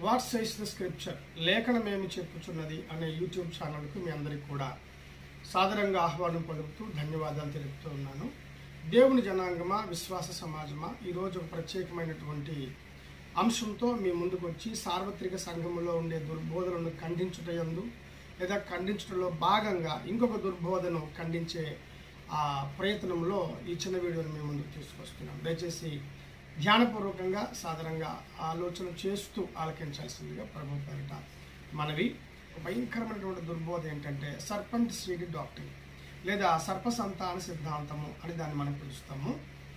what says the scripture లేఖనమేమి చెప్పుచున్నది అనే యూట్యూబ్ ఛానల్కు మీ అందరికీ కూడా సాదరంగా ఆహ్వానం పలుకుతూ ధన్యవాదాలు తెలుపుతూ ఉన్నాను దేవుని జనాంగమా విశ్వాస సమాజమా ఈరోజు ఒక ప్రత్యేకమైనటువంటి అంశంతో మీ ముందుకు వచ్చి సార్వత్రిక సంఘములో ఉండే దుర్బోధనను ఖండించుటయందు లేదా ఖండించడంలో భాగంగా ఇంకొక దుర్బోధను ఖండించే ఆ ప్రయత్నంలో ఈ చిన్న వీడియోని మీ ముందుకు తీసుకొస్తున్నాం దయచేసి ధ్యానపూర్వకంగా సాధారణంగా ఆలోచన చేస్తూ ఆలకించాల్సిందిగా ప్రభు పేరిట మనవి భయంకరమైనటువంటి దుర్బోధ ఏంటంటే సర్పంట్ సీడ్ డాక్టర్ లేదా సర్పసంతాన సిద్ధాంతము అని దాన్ని మనం పిలుస్తాము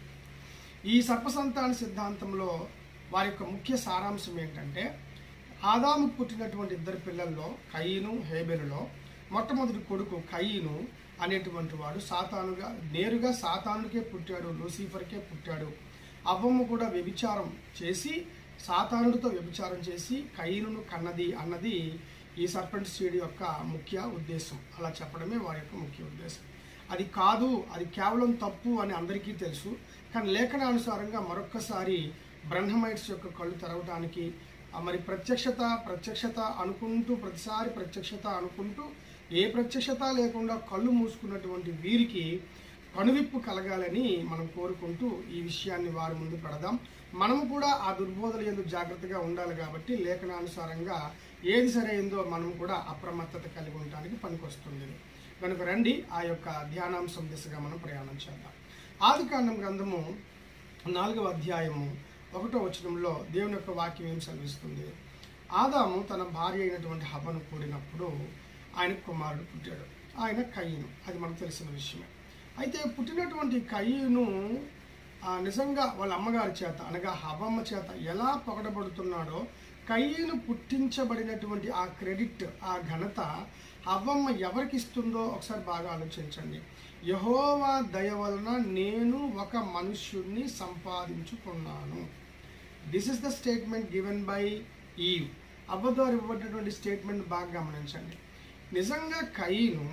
ఈ సర్పసంతాన సిద్ధాంతంలో వారి యొక్క ముఖ్య సారాంశం ఏంటంటే ఆదాము పుట్టినటువంటి ఇద్దరు పిల్లల్లో కయ్యను హేబెలులో మొట్టమొదటి కొడుకు కయ్యను అనేటువంటి వాడు సాతానుగా నేరుగా సాతానుకే పుట్టాడు లూసిఫర్కే పుట్టాడు అవ్వమ్మ కూడా వ్యభిచారం చేసి సాతానుడితో వ్యభిచారం చేసి కయ్యను కన్నది అన్నది ఈ సర్పెంట్ సీడ్ యొక్క ముఖ్య ఉద్దేశం అలా చెప్పడమే వారి యొక్క ముఖ్య ఉద్దేశం అది కాదు అది కేవలం తప్పు అని అందరికీ తెలుసు కానీ లేఖనానుసారంగా మరొక్కసారి బ్రహ్మమైట్స్ యొక్క కళ్ళు తెరవటానికి ఆ మరి ప్రత్యక్షత ప్రత్యక్షత అనుకుంటూ ప్రతిసారి ప్రత్యక్షత అనుకుంటూ ఏ ప్రత్యక్షత లేకుండా కళ్ళు మూసుకున్నటువంటి వీరికి కనువిప్పు కలగాలని మనం కోరుకుంటూ ఈ విషయాన్ని వారి ముందు పెడదాం మనము కూడా ఆ దుర్బోధలు ఎందుకు జాగ్రత్తగా ఉండాలి కాబట్టి లేఖనానుసారంగా ఏది సరైందో మనం కూడా అప్రమత్తత కలిగి ఉండటానికి పనికొస్తుంది కనుక రండి ఆ యొక్క ధ్యానాంశం దిశగా మనం ప్రయాణం చేద్దాం ఆదికాండం గ్రంథము నాలుగవ అధ్యాయము ఒకటో వచనంలో దేవుని యొక్క వాక్యం ఏం సెలవిస్తుంది ఆదాము తన భార్య అయినటువంటి హవ్వను కూడినప్పుడు ఆయన కుమారుడు పుట్టాడు ఆయన కయ్యను అది మనకు తెలిసిన విషయమే అయితే పుట్టినటువంటి కయ్యను ఆ, నిజంగా వాళ్ళ అమ్మగారి చేత అనగా హవ్వమ్మ చేత ఎలా పొగడబడుతున్నాడో కయ్యను పుట్టించబడినటువంటి ఆ క్రెడిట్ ఆ ఘనత హవ్వమ్మ ఎవరికి ఇస్తుందో ఒకసారి బాగా ఆలోచించండి యహోవా దయ వలన నేను ఒక మనుష్యుణ్ణి సంపాదించుకున్నాను this is the statement given by Eve అవ్వ ద్వారా ఇవ్వబడినటువంటి స్టేట్మెంట్ బాగా గమనించండి నిజంగా కయ్యను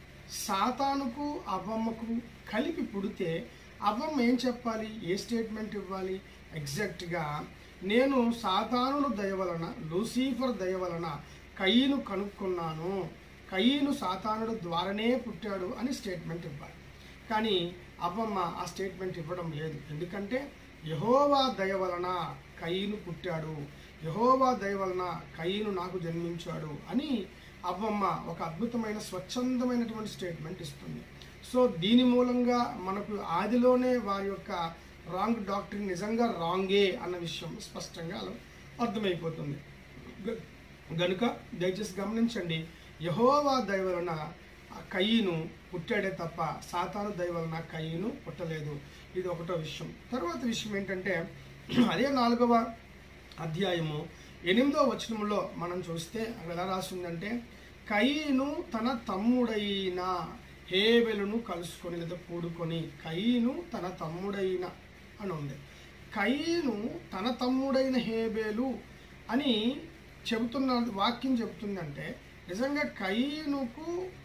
సాతానుకు అవ్వమ్మకు కలిపి పుడితే అవ్వమ్మ ఏం చెప్పాలి ఏ స్టేట్మెంట్ ఇవ్వాలి ఎగ్జాక్ట్గా నేను సాతానుడు దయ వలన లూసిఫర్ దయ వలన కయ్యను కనుక్కున్నాను కయ్యను సాతానుడు ద్వారానే పుట్టాడు అని స్టేట్మెంట్ ఇవ్వాలి కానీ అవ్వమ్మ ఆ స్టేట్మెంట్ ఇవ్వడం లేదు ఎందుకంటే యహోవా దయ వలన కయ్యను పుట్టాడు యహోవా దయ వలన కయ్యను నాకు జన్మించాడు అని అవ్వమ్మ ఒక అద్భుతమైన స్వచ్ఛందమైనటువంటి స్టేట్మెంట్ ఇస్తుంది సో దీని మూలంగా మనకు ఆదిలోనే వారి యొక్క రాంగ్ డాక్టర్ నిజంగా రాంగే అన్న విషయం స్పష్టంగా అలా అర్థమైపోతుంది గ- గనుక దయచేసి గమనించండి యహోవా దయ వలన ఆ కయ్యను పుట్టాడే తప్ప సాతాను దయ వలన కయ్యను పుట్టలేదు ఇది ఒకటో విషయం తర్వాత విషయం ఏంటంటే అదే నాలుగవ అధ్యాయము ఎనిమిదో వచనంలో మనం చూస్తే అక్కడ ఎలా రాసిందంటే కయ్యను తన తమ్ముడైన హేబెలును కలుసుకొని లేదా కూడుకొని కయ్యను తన తమ్ముడైన అని ఉంది కయ్యను తన తమ్ముడైన హేబేలు అని చెబుతున్న వాక్యం చెబుతుందంటే నిజంగా కయ్యనుకు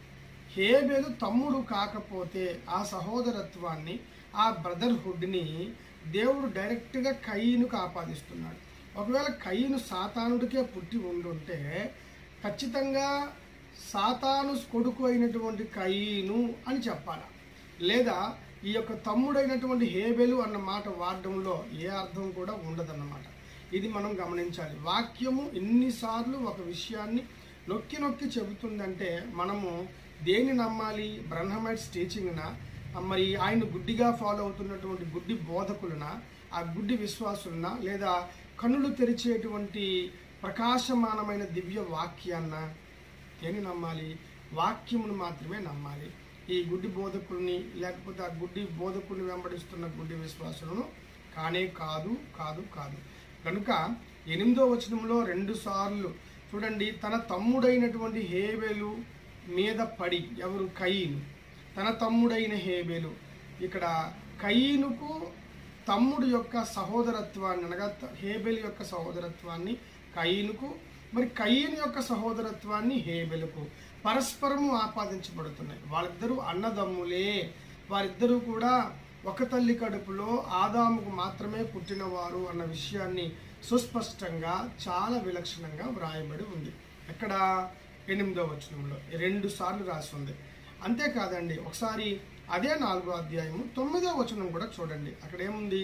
హేబేలు తమ్ముడు కాకపోతే ఆ సహోదరత్వాన్ని ఆ బ్రదర్హుడ్ని దేవుడు డైరెక్ట్గా కయ్యనుకు ఆపాదిస్తున్నాడు ఒకవేళ కయ్యను సాతానుడికే పుట్టి ఉండుంటే ఖచ్చితంగా సాతాను కొడుకు అయినటువంటి కయ్యను అని చెప్పాలా లేదా ఈ యొక్క తమ్ముడైనటువంటి హేబెలు అన్న మాట వాడడంలో ఏ అర్థం కూడా ఉండదన్నమాట ఇది మనం గమనించాలి వాక్యము ఎన్నిసార్లు ఒక విషయాన్ని నొక్కి నొక్కి చెబుతుందంటే మనము దేన్ని నమ్మాలి బ్రహ్మమైట్స్ టీచింగ్నా మరి ఆయన గుడ్డిగా ఫాలో అవుతున్నటువంటి గుడ్డి బోధకులన ఆ గుడ్డి విశ్వాసులన లేదా కన్నులు తెరిచేటువంటి ప్రకాశమానమైన దివ్య వాక్యాన్న దేన్ని నమ్మాలి వాక్యమును మాత్రమే నమ్మాలి ఈ గుడ్డి బోధకుల్ని లేకపోతే ఆ గుడ్డి బోధకుల్ని వెంబడిస్తున్న గుడ్డి విశ్వాసులను కానే కాదు కాదు కాదు కనుక ఎనిమిదో వచనంలో రెండు సార్లు చూడండి తన తమ్ముడైనటువంటి హేబెలు మీద పడి ఎవరు కయీను తన తమ్ముడైన హేబెలు ఇక్కడ కయీనుకు తమ్ముడు యొక్క సహోదరత్వాన్ని అనగా త- హేబెలు యొక్క సహోదరత్వాన్ని కయీనుకు మరి కయీను యొక్క సహోదరత్వాన్ని హేబెలుకు పరస్పరము ఆపాదించబడుతున్నాయి వాళ్ళిద్దరూ అన్నదమ్ములే వారిద్దరూ కూడా ఒక తల్లి కడుపులో ఆదాముకు మాత్రమే పుట్టినవారు అన్న విషయాన్ని సుస్పష్టంగా చాలా విలక్షణంగా వ్రాయబడి ఉంది ఎక్కడ ఎనిమిదో వచనంలో రెండు సార్లు రాసి ఉంది అంతేకాదండి ఒకసారి అదే నాలుగో అధ్యాయము తొమ్మిదో వచనం కూడా చూడండి అక్కడ ఏముంది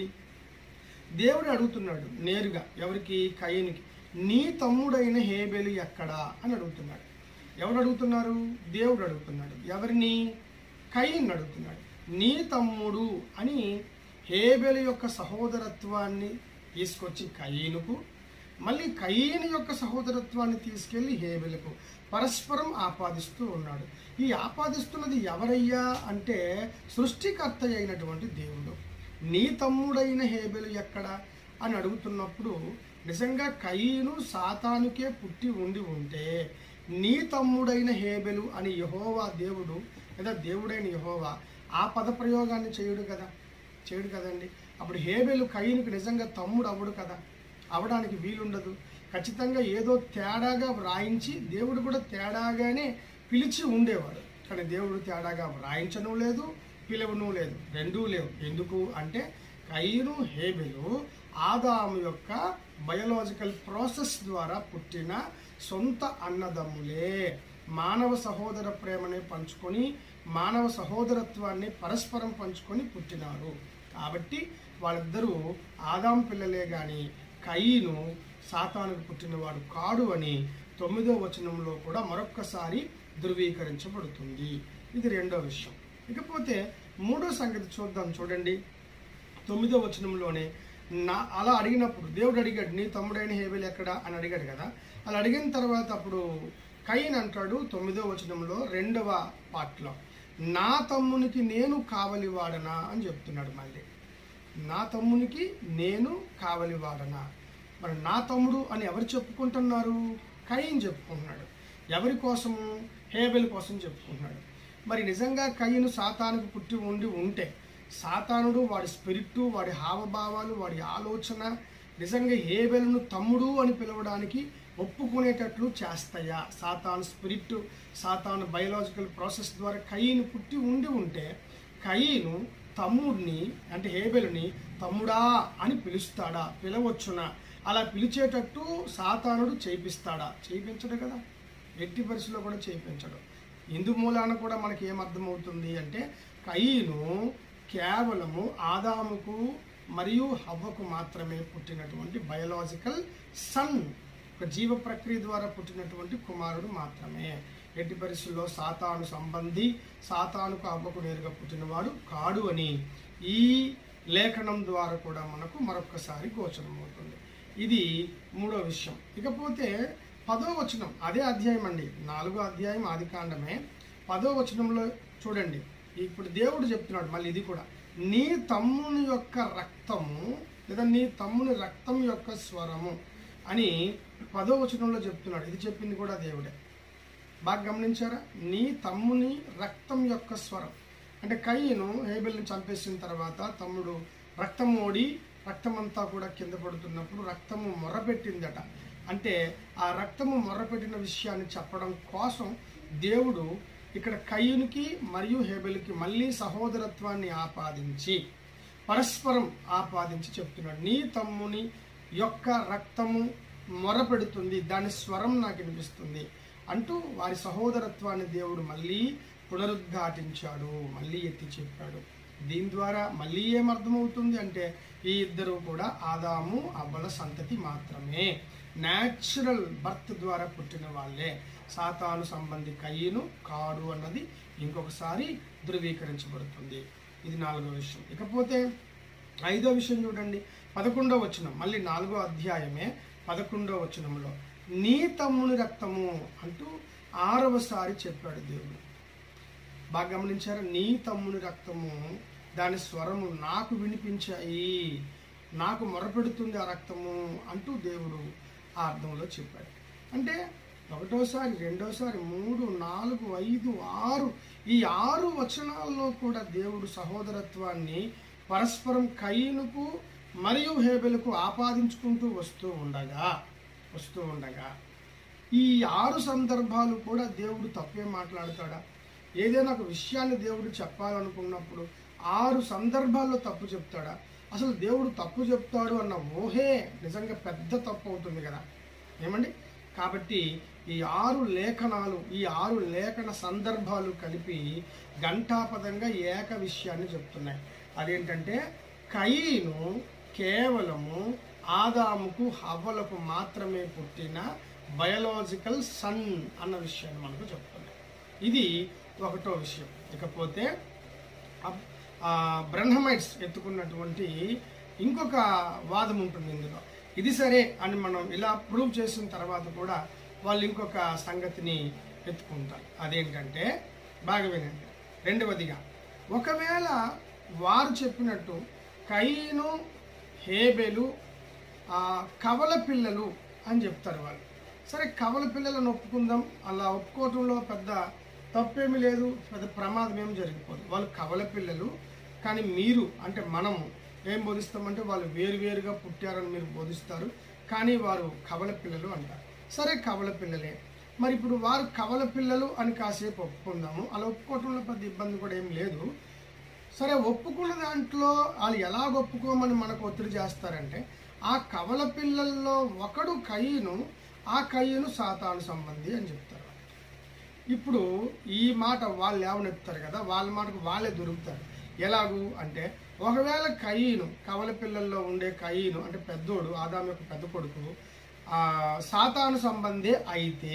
దేవుడు అడుగుతున్నాడు నేరుగా ఎవరికి కయ్యనికి నీ తమ్ముడైన హేబెలు ఎక్కడా అని అడుగుతున్నాడు ఎవరు అడుగుతున్నారు దేవుడు అడుగుతున్నాడు ఎవరిని కయ్యని అడుగుతున్నాడు నీ తమ్ముడు అని హేబెలు యొక్క సహోదరత్వాన్ని తీసుకొచ్చి కయ్యనుకు మళ్ళీ కయ్యని యొక్క సహోదరత్వాన్ని తీసుకెళ్లి హేబెలకు పరస్పరం ఆపాదిస్తూ ఉన్నాడు ఈ ఆపాదిస్తున్నది ఎవరయ్యా అంటే సృష్టికర్త అయినటువంటి దేవుడు నీ తమ్ముడైన హేబెలు ఎక్కడ అని అడుగుతున్నప్పుడు నిజంగా కయ్యను సాతానుకే పుట్టి ఉండి ఉంటే నీ తమ్ముడైన హేబెలు అని యహోవా దేవుడు లేదా దేవుడైన యహోవా ఆ పద ప్రయోగాన్ని చేయడు కదా చేయడు కదండి అప్పుడు హేబెలు కయ్యనుకు నిజంగా తమ్ముడు అవ్వడు కదా అవడానికి వీలుండదు ఖచ్చితంగా ఏదో తేడాగా వ్రాయించి దేవుడు కూడా తేడాగానే పిలిచి ఉండేవాడు కానీ దేవుడు తేడాగా వ్రాయించను లేదు పిలవను లేదు రెండూ లేవు ఎందుకు అంటే కయ్యను హేబెలు ఆదాము యొక్క బయోలాజికల్ ప్రాసెస్ ద్వారా పుట్టిన సొంత అన్నదమ్ములే మానవ సహోదర ప్రేమని పంచుకొని మానవ సహోదరత్వాన్ని పరస్పరం పంచుకొని పుట్టినారు కాబట్టి వాళ్ళిద్దరూ ఆదాం పిల్లలే కానీ కయ్యను సాతానుకు పుట్టినవాడు కాడు అని తొమ్మిదో వచనంలో కూడా మరొక్కసారి ధృవీకరించబడుతుంది ఇది రెండో విషయం ఇకపోతే మూడో సంగతి చూద్దాం చూడండి తొమ్మిదో వచనంలోనే నా అలా అడిగినప్పుడు దేవుడు అడిగాడు నీ తమ్ముడైన హేబెల్ ఎక్కడ అని అడిగాడు కదా అలా అడిగిన తర్వాత అప్పుడు కైన్ అంటాడు తొమ్మిదో వచనంలో రెండవ పార్ట్లో నా తమ్మునికి నేను కావలివాడనా అని చెప్తున్నాడు మళ్ళీ నా తమ్మునికి నేను కావలివాడనా మరి నా తమ్ముడు అని ఎవరు చెప్పుకుంటున్నారు కయ్యం చెప్పుకుంటున్నాడు ఎవరి కోసము హేబెల్ కోసం చెప్పుకుంటున్నాడు మరి నిజంగా కయ్యను సాతానుకు పుట్టి ఉండి ఉంటే సాతానుడు వాడి స్పిరిట్ వాడి హావభావాలు వాడి ఆలోచన నిజంగా హేబెల్ను తమ్ముడు అని పిలవడానికి ఒప్పుకునేటట్లు చేస్తాయా సాతాను స్పిరిట్ సాతాను బయలాజికల్ ప్రాసెస్ ద్వారా కయ్యను పుట్టి ఉండి ఉంటే కయ్యను తమ్ముడిని అంటే హేబెలుని తమ్ముడా అని పిలుస్తాడా పిలవచ్చునా అలా పిలిచేటట్టు సాతానుడు చేయిస్తాడా చేయించడు కదా ఎట్టి పరిస్థితిలో కూడా చేయించడు ఇందు మూలాన కూడా మనకి ఏమర్థమవుతుంది అంటే కయ్యను కేవలము ఆదాముకు మరియు హవ్వకు మాత్రమే పుట్టినటువంటి బయలాజికల్ సన్ ఒక జీవ ప్రక్రియ ద్వారా పుట్టినటువంటి కుమారుడు మాత్రమే ఎట్టి పరిస్థితుల్లో సాతాను సంబంధి సాతానుకు అవ్వకు నేరుగా పుట్టినవాడు కాడు అని ఈ లేఖనం ద్వారా కూడా మనకు మరొకసారి గోచరమవుతుంది ఇది మూడో విషయం ఇకపోతే పదో వచనం అదే అధ్యాయం అండి నాలుగో అధ్యాయం ఆది కాండమే పదో వచనంలో చూడండి ఇప్పుడు దేవుడు చెప్తున్నాడు మళ్ళీ ఇది కూడా నీ తమ్ముని యొక్క రక్తము లేదా నీ తమ్ముని రక్తం యొక్క స్వరము అని పదో వచనంలో చెప్తున్నాడు ఇది చెప్పింది కూడా దేవుడే బాగా గమనించారా నీ తమ్ముని రక్తం యొక్క స్వరం అంటే కయ్యను హేబెల్ని చంపేసిన తర్వాత తమ్ముడు రక్తం ఓడి రక్తమంతా కూడా కింద పడుతున్నప్పుడు రక్తము మొర్రపెట్టిందట అంటే ఆ రక్తము మొర్రపెట్టిన విషయాన్ని చెప్పడం కోసం దేవుడు ఇక్కడ కయ్యునికి మరియు హేబెల్కి మళ్ళీ సహోదరత్వాన్ని ఆపాదించి పరస్పరం ఆపాదించి చెప్తున్నాడు నీ తమ్ముని యొక్క రక్తము మొరపెడుతుంది దాని స్వరం నాకు వినిపిస్తుంది అంటూ వారి సహోదరత్వాన్ని దేవుడు మళ్ళీ పునరుద్ఘాటించాడు మళ్ళీ ఎత్తి చెప్పాడు దీని ద్వారా మళ్ళీ ఏమర్థమవుతుంది అంటే ఈ ఇద్దరు కూడా ఆదాము అవ్వల సంతతి మాత్రమే న్యాచురల్ బర్త్ ద్వారా పుట్టిన వాళ్ళే సాతాను సంబంధి కయ్యను కాడు అన్నది ఇంకొకసారి ధృవీకరించబడుతుంది ఇది నాలుగో విషయం ఇకపోతే ఐదో విషయం చూడండి పదకొండో వచనం మళ్ళీ నాలుగో అధ్యాయమే పదకొండో వచనంలో నీ తమ్ముని రక్తము అంటూ ఆరవసారి చెప్పాడు దేవుడు బాగా గమనించారా నీ తమ్ముని రక్తము దాని స్వరము నాకు వినిపించాయి నాకు మొరపెడుతుంది ఆ రక్తము అంటూ దేవుడు ఆ అర్థంలో చెప్పాడు అంటే ఒకటోసారి రెండోసారి మూడు నాలుగు ఐదు ఆరు ఈ ఆరు వచనాల్లో కూడా దేవుడు సహోదరత్వాన్ని పరస్పరం కయ్యనుకు మరియు హేబెలకు ఆపాదించుకుంటూ వస్తూ ఉండగా వస్తూ ఉండగా ఈ ఆరు సందర్భాలు కూడా దేవుడు తప్పే మాట్లాడతాడా ఏదైనా ఒక విషయాన్ని దేవుడు చెప్పాలనుకున్నప్పుడు ఆరు సందర్భాల్లో తప్పు చెప్తాడా అసలు దేవుడు తప్పు చెప్తాడు అన్న ఊహే నిజంగా పెద్ద తప్పు అవుతుంది కదా ఏమండి కాబట్టి ఈ ఆరు లేఖనాలు ఈ ఆరు లేఖన సందర్భాలు కలిపి ఘంటాపదంగా ఏక విషయాన్ని చెప్తున్నాయి అదేంటంటే కయీను కేవలము ఆదాముకు హవ్వలకు మాత్రమే పుట్టిన బయలాజికల్ సన్ అన్న విషయాన్ని మనకు చెప్తున్నాయి ఇది ఒకటో విషయం ఇకపోతే అబ్- ఆ బ్రహ్మమైట్స్ ఎత్తుకున్నటువంటి ఇంకొక వాదం ఉంటుంది ఇందులో ఇది సరే అని మనం ఇలా ప్రూవ్ చేసిన తర్వాత కూడా వాళ్ళు ఇంకొక సంగతిని ఎత్తుకుంటారు అదేంటంటే బాగా వినండి రెండవదిగా ఒకవేళ వారు చెప్పినట్టు కయ్యను హేబెలు ఆ, కవల పిల్లలు అని చెప్తారు వాళ్ళు సరే కవల పిల్లలను ఒప్పుకుందాం అలా ఒప్పుకోవటంలో పెద్ద తప్పేమీ లేదు పెద్ద ప్రమాదం ఏం జరిగిపోదు వాళ్ళు కవల పిల్లలు కానీ మీరు అంటే మనము ఏం బోధిస్తామంటే వాళ్ళు వేరువేరుగా పుట్టారని మీరు బోధిస్తారు కానీ వారు కవల పిల్లలు అంటారు సరే కవల పిల్లలే మరి ఇప్పుడు వారు కవల పిల్లలు అని కాసేపు ఒప్పుకుందాము అలా ఒప్పుకోవటంలో పెద్ద ఇబ్బంది కూడా ఏం లేదు సరే ఒప్పుకున్న దాంట్లో వాళ్ళు ఎలా ఒప్పుకోమని మనకు ఒత్తిడి చేస్తారంటే ఆ కవల పిల్లల్లో ఒకడు కయ్యను ఆ కయ్యను సాతాను సంబంధి అని చెప్తారు ఇప్పుడు ఈ మాట వాళ్ళు లేవనెత్తారు కదా వాళ్ళ మాటకు వాళ్ళే దొరుకుతారు ఎలాగూ అంటే ఒకవేళ కయ్యను కవల పిల్లల్లో ఉండే కయ్యను అంటే పెద్దోడు ఆదాం యొక్క పెద్ద కొడుకు ఆ సాతాను సంబంధే అయితే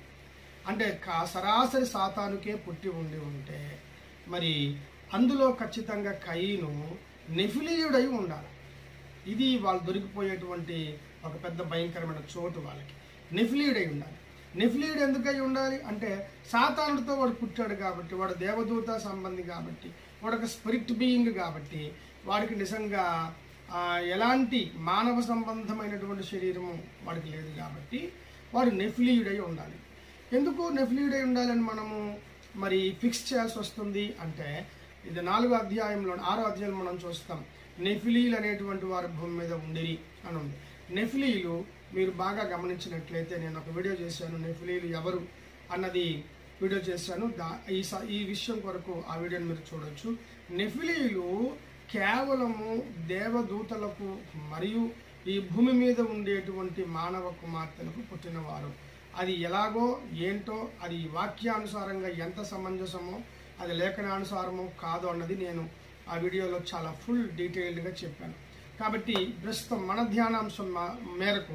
అంటే కా- సరాసరి సాతానుకే పుట్టి ఉండి ఉంటే మరి అందులో ఖచ్చితంగా కయ్యను నెఫిలీయుడై ఉండాలి ఇది వాళ్ళు దొరికిపోయేటువంటి ఒక పెద్ద భయంకరమైన చోటు వాళ్ళకి నెఫిలీయుడై ఉండాలి నెఫిలీయుడు ఎందుకై ఉండాలి అంటే సాతానుడితో వాడు పుట్టాడు కాబట్టి వాడు దేవదూత సంబంధి కాబట్టి వాడు ఒక స్పిరిట్ బీయింగ్ కాబట్టి వాడికి నిజంగా ఆ, ఎలాంటి మానవ సంబంధమైనటువంటి శరీరము వాడికి లేదు కాబట్టి వాడు నెఫిలీయుడై ఉండాలి ఎందుకు నెఫిలీయుడై ఉండాలని మనము మరి ఫిక్స్ చేయాల్సి వస్తుంది అంటే ఇది నాలుగో అధ్యాయంలో ఆరో అధ్యాయం మనం చూస్తాం నెఫిలీలు అనేటువంటి వారి భూమి మీద ఉండిరి అని ఉంది నెఫిలీలు మీరు బాగా గమనించినట్లయితే నేను ఒక వీడియో చేశాను నెఫిలీలు ఎవరు అన్నది వీడియో చేశాను దా ఈ స- ఈ విషయం కొరకు ఆ వీడియోని మీరు చూడొచ్చు నెఫిలీలు కేవలము దేవదూతలకు మరియు ఈ భూమి మీద ఉండేటువంటి మానవ కుమార్తెలకు పుట్టినవారు అది ఎలాగో ఏంటో అది వాక్యానుసారంగా ఎంత సమంజసమో అది లేఖనానుసారమో కాదో అన్నది నేను ఆ వీడియోలో చాలా ఫుల్ డీటెయిల్డ్గా చెప్పాను కాబట్టి ప్రస్తుతం మన ధ్యానాంశం మా- మేరకు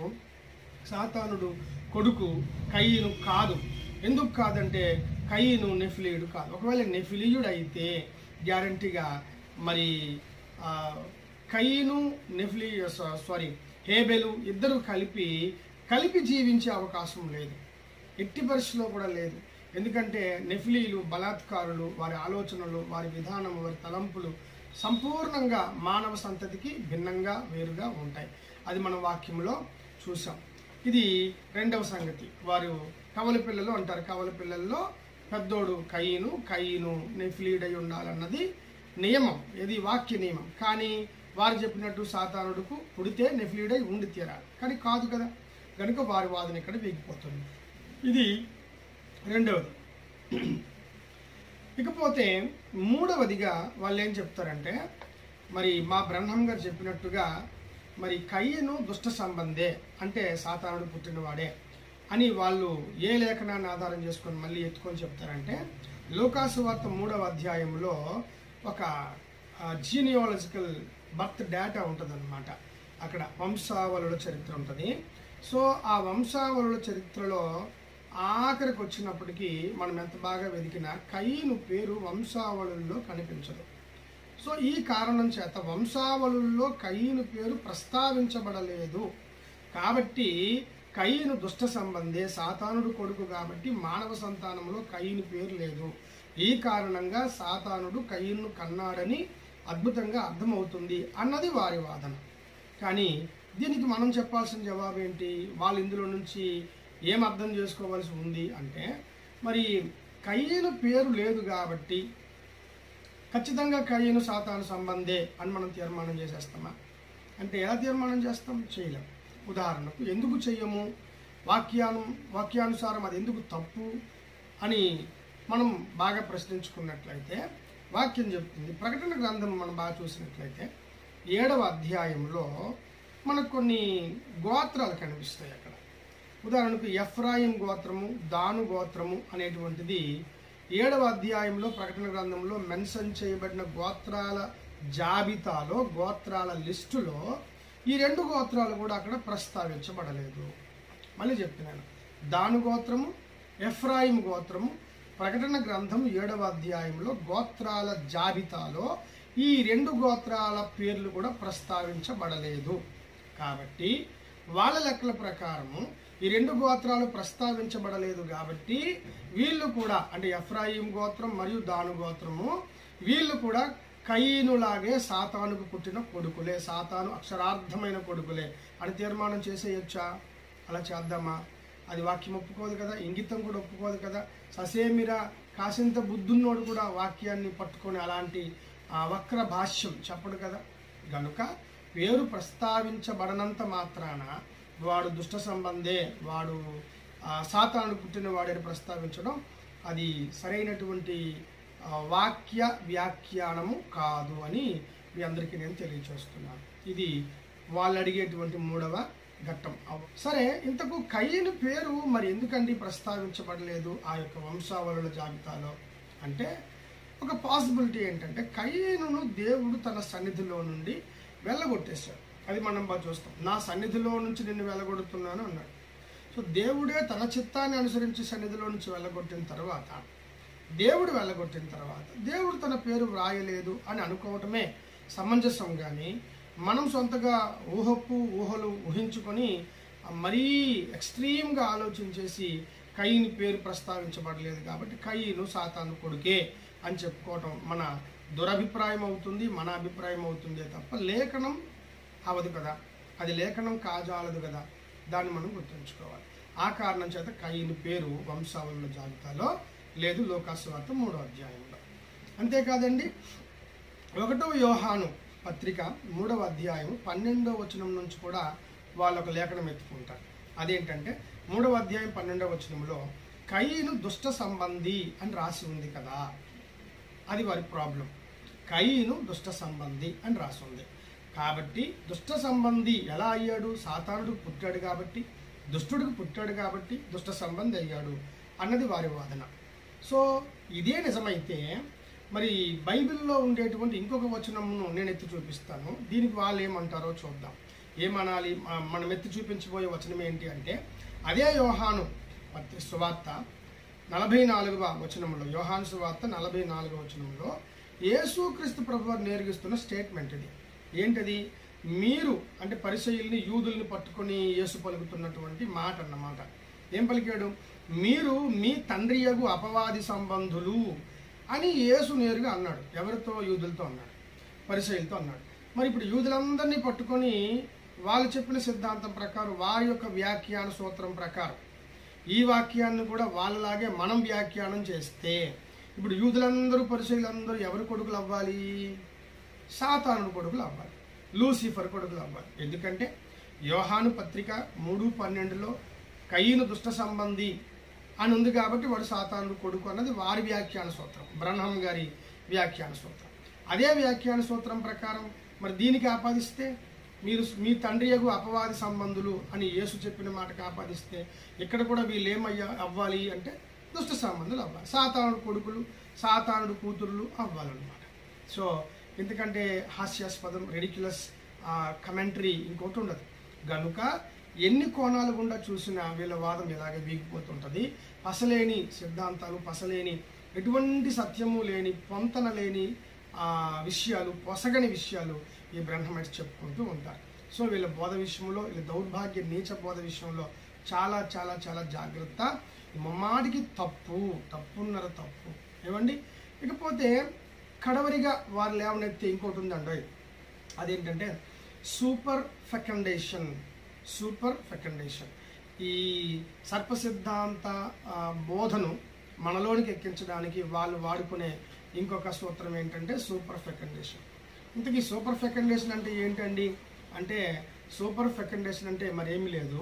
సాతానుడు కొడుకు కయ్యను కాదు ఎందుకు కాదంటే కయ్యను నెఫిలీయుడు కాదు ఒకవేళ నెఫిలీయుడు అయితే గ్యారంటీగా మరి ఆ, కయ్యను నెఫిలీ సా- సారీ హేబెలు ఇద్దరు కలిపి కలిపి జీవించే అవకాశం లేదు ఎట్టి పరిస్థితిలో కూడా లేదు ఎందుకంటే నెఫిలీలు బలాత్కారులు వారి ఆలోచనలు వారి విధానం వారి తలంపులు సంపూర్ణంగా మానవ సంతతికి భిన్నంగా వేరుగా ఉంటాయి అది మన వాక్యంలో చూసాం ఇది రెండవ సంగతి వారు కవల పిల్లలు అంటారు కవల పిల్లల్లో పెద్దోడు కయ్యను కయ్యను నెఫిలీడై ఉండాలన్నది నియమం ఇది వాక్య నియమం కానీ వారు చెప్పినట్టు సాతానుడుకు పుడితే నెఫిలీడై ఉండి తీరాలి కానీ కాదు కదా కనుక వారి వాదన ఇక్కడ వీగిపోతుంది ఇది రెండవది ఇకపోతే మూడవదిగా వాళ్ళు ఏం చెప్తారంటే మరి మా బ్రహ్మం గారు చెప్పినట్టుగా మరి కయ్యను దుష్ట సంబంధే అంటే సాతానుడు పుట్టినవాడే అని వాళ్ళు ఏ లేఖనాన్ని ఆధారం చేసుకొని మళ్ళీ ఎత్తుకొని చెప్తారంటే లోకాసు వార్త మూడవ అధ్యాయంలో ఒక జీనియాలజికల్ బర్త్ డేటా ఉంటుందన్నమాట అక్కడ వంశావళుల చరిత్ర ఉంటుంది సో ఆ వంశావళుల చరిత్రలో ఆఖరికి వచ్చినప్పటికీ మనం ఎంత బాగా వెతికినా కయ్యను పేరు వంశావళుల్లో కనిపించదు సో ఈ కారణం చేత వంశావళుల్లో కయ్యను పేరు ప్రస్తావించబడలేదు కాబట్టి కయ్యను దుష్ట సంబంధే సాతానుడు కొడుకు కాబట్టి మానవ సంతానంలో కయ్యను పేరు లేదు ఈ కారణంగా సాతానుడు కయ్యను కన్నాడని అద్భుతంగా అర్థమవుతుంది అన్నది వారి వాదన కానీ దీనికి మనం చెప్పాల్సిన జవాబు ఏంటి వాళ్ళు ఇందులో నుంచి ఏం అర్థం చేసుకోవాల్సి ఉంది అంటే మరి కయ్యను పేరు లేదు కాబట్టి ఖచ్చితంగా కయ్యను సాతాను సంబంధే అని మనం తీర్మానం చేసేస్తామా అంటే ఎలా తీర్మానం చేస్తాం చేయలేం ఉదాహరణకు ఎందుకు చెయ్యము వాక్యాను వాక్యానుసారం అది ఎందుకు తప్పు అని మనం బాగా ప్రశ్నించుకున్నట్లయితే వాక్యం చెప్తుంది ప్రకటన గ్రంథం మనం బాగా చూసినట్లయితే ఏడవ అధ్యాయంలో మనకు కొన్ని గోత్రాలు కనిపిస్తాయి అక్కడ ఉదాహరణకు ఎఫ్రాయిం గోత్రము దాను గోత్రము అనేటువంటిది ఏడవ అధ్యాయంలో ప్రకటన గ్రంథంలో మెన్షన్ చేయబడిన గోత్రాల జాబితాలో గోత్రాల లిస్టులో ఈ రెండు గోత్రాలు కూడా అక్కడ ప్రస్తావించబడలేదు మళ్ళీ చెప్తున్నాను దాను గోత్రము ఎఫ్రాయిం గోత్రము ప్రకటన గ్రంథం ఏడవ అధ్యాయంలో గోత్రాల జాబితాలో ఈ రెండు గోత్రాల పేర్లు కూడా ప్రస్తావించబడలేదు కాబట్టి వాళ్ళ లెక్కల ప్రకారము ఈ రెండు గోత్రాలు ప్రస్తావించబడలేదు కాబట్టి వీళ్ళు కూడా అంటే ఎఫ్రాయిం గోత్రం మరియు దాను గోత్రము వీళ్ళు కూడా కయీనులాగే సాతానుకు పుట్టిన కొడుకులే సాతాను అక్షరార్థమైన కొడుకులే అని తీర్మానం చేసేయచ్చా అలా చేద్దామా అది వాక్యం ఒప్పుకోదు కదా ఇంగితం కూడా ఒప్పుకోదు కదా ససేమిరా కాసింత బుద్ధున్నోడు కూడా వాక్యాన్ని పట్టుకొని అలాంటి ఆ వక్ర భాష్యం చెప్పడు కదా గనుక పేరు ప్రస్తావించబడనంత మాత్రాన వాడు దుష్ట సంబంధే వాడు ఆ, సాతాను పుట్టిన వాడిని ప్రస్తావించడం అది సరైనటువంటి ఆ, వాక్య వ్యాఖ్యానము కాదు అని మీ అందరికీ నేను తెలియచేస్తున్నాను ఇది వాళ్ళు అడిగేటువంటి మూడవ ఘట్టం అవ- సరే ఇంతకు కయ్యను పేరు మరి ఎందుకండి ప్రస్తావించబడలేదు ఆ యొక్క వంశావళుల జాబితాలో అంటే ఒక పాసిబిలిటీ ఏంటంటే కయ్యను దేవుడు తన సన్నిధిలో నుండి వెళ్ళగొట్టేశాడు అది మనం బాగా చూస్తాం నా సన్నిధిలో నుంచి నిన్ను వెళ్ళగొడుతున్నాను అన్నాడు సో దేవుడే తన చిత్తాన్ని అనుసరించి సన్నిధిలో నుంచి వెళ్ళగొట్టిన తర్వాత దేవుడు వెళ్ళగొట్టిన తర్వాత దేవుడు తన పేరు వ్రాయలేదు అని అనుకోవటమే సమంజసం కానీ మనం సొంతగా ఊహపు ఊహలు ఊహించుకొని మరీ ఎక్స్ట్రీమ్గా ఆలోచించేసి కయ్యని పేరు ప్రస్తావించబడలేదు కాబట్టి కయ్యను సాతాను కొడుకే అని చెప్పుకోవటం మన దురభిప్రాయం అవుతుంది మన అభిప్రాయం అవుతుందే తప్ప లేఖనం అవదు కదా అది లేఖనం కాజాలదు కదా దాన్ని మనం గుర్తుంచుకోవాలి ఆ కారణం చేత కయ్యని పేరు వంశావళుల జాబితాలో లేదు లోకాసువార్త మూడో అధ్యాయంలో అంతేకాదండి ఒకటో యోహాను పత్రిక మూడవ అధ్యాయం పన్నెండవ వచనం నుంచి కూడా వాళ్ళు ఒక లేఖనం ఎత్తుకుంటారు అదేంటంటే మూడవ అధ్యాయం పన్నెండవ వచనంలో కయ్యను దుష్ట సంబంధి అని రాసి ఉంది కదా అది వారి ప్రాబ్లం కయ్యను దుష్ట సంబంధి అని రాసి ఉంది కాబట్టి దుష్ట సంబంధి ఎలా అయ్యాడు సాతానుడు పుట్టాడు కాబట్టి దుష్టుడికి పుట్టాడు కాబట్టి దుష్ట సంబంధి అయ్యాడు అన్నది వారి వాదన సో ఇదే నిజమైతే మరి బైబిల్లో ఉండేటువంటి ఇంకొక వచనమును నేను ఎత్తి చూపిస్తాను దీనికి వాళ్ళు ఏమంటారో చూద్దాం ఏమనాలి మ- మనం ఎత్తి చూపించబోయే వచనం ఏంటి అంటే అదే యోహాను పత్రి సువార్త నలభై నాలుగవ వచనంలో యోహాను సువార్త నలభై నాలుగవ వచనంలో యేసుక్రీస్తు ప్రభు వారు నేర్గిస్తున్న స్టేట్మెంట్ ఇది ఏంటది మీరు అంటే పరిచయుల్ని యూదుల్ని పట్టుకొని యేసు పలుకుతున్నటువంటి మాట అన్నమాట ఏం పలికాడు మీరు మీ తండ్రి యగు అపవాది సంబంధులు అని యేసు నేరుగా అన్నాడు ఎవరితో యూదులతో అన్నాడు పరిచయులతో అన్నాడు మరి ఇప్పుడు యూదులందరినీ పట్టుకొని వాళ్ళు చెప్పిన సిద్ధాంతం ప్రకారం వారి యొక్క వ్యాఖ్యాన సూత్రం ప్రకారం ఈ వాక్యాన్ని కూడా వాళ్ళలాగే మనం వ్యాఖ్యానం చేస్తే ఇప్పుడు యూదులందరూ పరిచయులందరూ ఎవరి కొడుకులు అవ్వాలి సాతానుడు కొడుకులు అవ్వాలి లూసిఫర్ కొడుకులు అవ్వాలి ఎందుకంటే యోహాను పత్రిక మూడు పన్నెండులో కయ్యను దుష్ట సంబంధి అని ఉంది కాబట్టి వాడు సాతానుడు కొడుకు అన్నది వారి వ్యాఖ్యాన సూత్రం బ్రహ్మం గారి వ్యాఖ్యాన సూత్రం అదే వ్యాఖ్యాన సూత్రం ప్రకారం మరి దీనికి ఆపాదిస్తే మీరు మీ తండ్రి యగు అపవాది సంబంధులు అని యేసు చెప్పిన మాటకు ఆపాదిస్తే ఇక్కడ కూడా వీళ్ళు ఏమయ్యా అవ్వాలి అంటే దుష్ట సంబంధులు అవ్వాలి సాతానుడు కొడుకులు సాతానుడు కూతురులు అవ్వాలన్నమాట సో ఎందుకంటే హాస్యాస్పదం రెడిక్యులస్ కమెంటరీ ఇంకోటి ఉండదు గనుక ఎన్ని కోణాలు గుండా చూసినా వీళ్ళ వాదం ఇలాగే వీగిపోతుంటుంది పసలేని సిద్ధాంతాలు పసలేని ఎటువంటి సత్యము లేని పొంతన లేని ఆ, విషయాలు పొసగని విషయాలు ఈ బ్రహ్మమైట్స్ చెప్పుకుంటూ ఉంటారు సో వీళ్ళ బోధ విషయంలో వీళ్ళ దౌర్భాగ్య నీచ బోధ విషయంలో చాలా చాలా చాలా జాగ్రత్త ముమ్మాటికి తప్పు తప్పున్నర తప్పు ఏమండి ఇకపోతే కడవరిగా వారు లేవనెత్తే ఇంకోటి ఉందండి అదేంటంటే సూపర్ ఫెకండేషన్ సూపర్ ఫెకండేషన్ ఈ సర్ప సిద్ధాంత ఆ, బోధను మనలోనికి ఎక్కించడానికి వాళ్ళు వాడుకునే ఇంకొక సూత్రం ఏంటంటే సూపర్ ఫెకండేషన్ ఇంతకీ సూపర్ ఫెకండేషన్ అంటే ఏంటండి అంటే సూపర్ ఫెకండేషన్ అంటే మరేమీ లేదు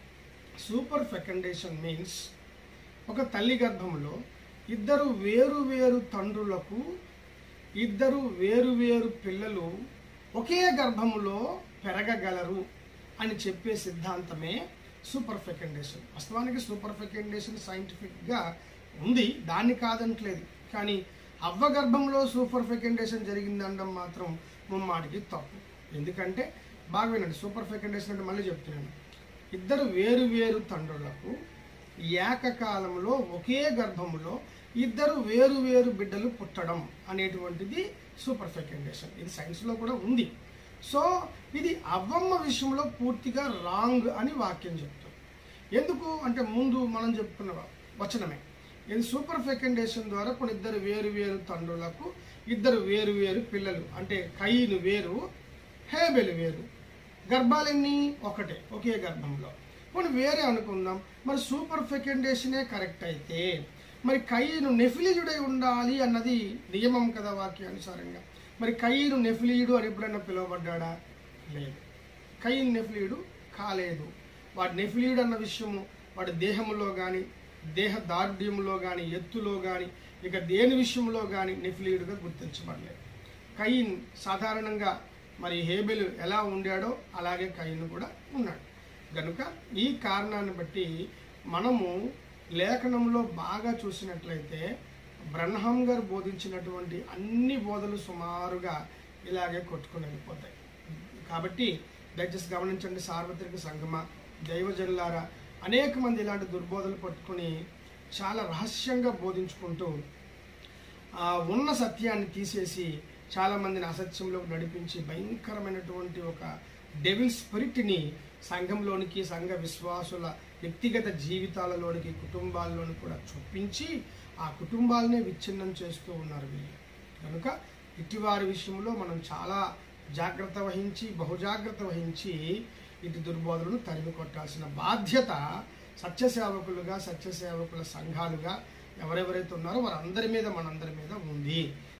సూపర్ ఫెకండేషన్ మీన్స్ ఒక తల్లి గర్భంలో ఇద్దరు వేరు వేరు తండ్రులకు ఇద్దరు వేరు వేరు పిల్లలు ఒకే గర్భములో పెరగగలరు అని చెప్పే సిద్ధాంతమే సూపర్ ఫెకండేషన్ వాస్తవానికి సూపర్ ఫెకండేషన్ సైంటిఫిక్గా ఉంది దాన్ని కాదంటలేదు కానీ అవ్వ గర్భంలో సూపర్ ఫెకండేషన్ జరిగిందనడం మాత్రం ముమ్మాటికి తప్పు ఎందుకంటే బాగా వినండి సూపర్ ఫెకండేషన్ అంటే మళ్ళీ చెప్తున్నాను ఇద్దరు వేరు వేరు తండ్రులకు ఏకకాలంలో ఒకే గర్భములో ఇద్దరు వేరు వేరు బిడ్డలు పుట్టడం అనేటువంటిది సూపర్ ఫెకండేషన్ ఇది సైన్స్లో కూడా ఉంది సో ఇది అవ్వమ్మ విషయంలో పూర్తిగా రాంగ్ అని వాక్యం చెప్తుంది ఎందుకు అంటే ముందు మనం చెప్పుకున్న వచనమే ఇది సూపర్ ఫెకండేషన్ ద్వారా కొన్ని ఇద్దరు వేరు వేరు తండ్రులకు ఇద్దరు వేరు వేరు పిల్లలు అంటే కయ్యను వేరు హేబెలు వేరు గర్భాలన్నీ ఒకటే ఒకే గర్భంలో కొన్ని వేరే అనుకుందాం మరి సూపర్ ఫెకండేషనే కరెక్ట్ అయితే మరి కయ్యను నెఫిలిజుడై ఉండాలి అన్నది నియమం కదా వాక్యానుసారంగా మరి కయ్యను నెఫిలీయుడు అని ఎప్పుడైనా పిలువబడ్డా లేదు కయ్యను నెఫిలీయుడు కాలేదు వాడు నెఫిలీయుడు అన్న విషయము వాడి దేహంలో కానీ దేహ దారుఢ్యంలో కానీ ఎత్తులో కానీ ఇక దేని విషయంలో కానీ నెఫిలీయుడుగా గుర్తించబడలేదు కయ్యిన్ సాధారణంగా మరి హేబెలు ఎలా ఉండాడో అలాగే కయ్యిన్ కూడా ఉన్నాడు కనుక ఈ కారణాన్ని బట్టి మనము లేఖనంలో బాగా చూసినట్లయితే బ్రహ్మం గారు బోధించినటువంటి అన్ని బోధలు సుమారుగా ఇలాగే కొట్టుకుని వెళ్ళిపోతాయి కాబట్టి దయచేసి గమనించండి సార్వత్రిక సంగమ దైవజనులారా అనేక మంది ఇలాంటి దుర్బోధలు పట్టుకుని చాలా రహస్యంగా బోధించుకుంటూ ఆ ఉన్న సత్యాన్ని తీసేసి చాలా మందిని అసత్యంలోకి నడిపించి భయంకరమైనటువంటి ఒక డెవిల్ స్పిరిట్ని సంఘంలోనికి సంఘ విశ్వాసుల వ్యక్తిగత జీవితాలలోనికి కుటుంబాల్లోని కూడా చొప్పించి ఆ కుటుంబాలనే విచ్ఛిన్నం చేస్తూ ఉన్నారు వీళ్ళు కనుక ఇటివారి విషయంలో మనం చాలా జాగ్రత్త వహించి బహుజాగ్రత్త వహించి ఇటు దుర్బోధలను తరిమి కొట్టాల్సిన బాధ్యత సత్యసేవకులుగా సత్యసేవకుల సంఘాలుగా ఎవరెవరైతే ఉన్నారో వారందరి మీద మనందరి మీద ఉంది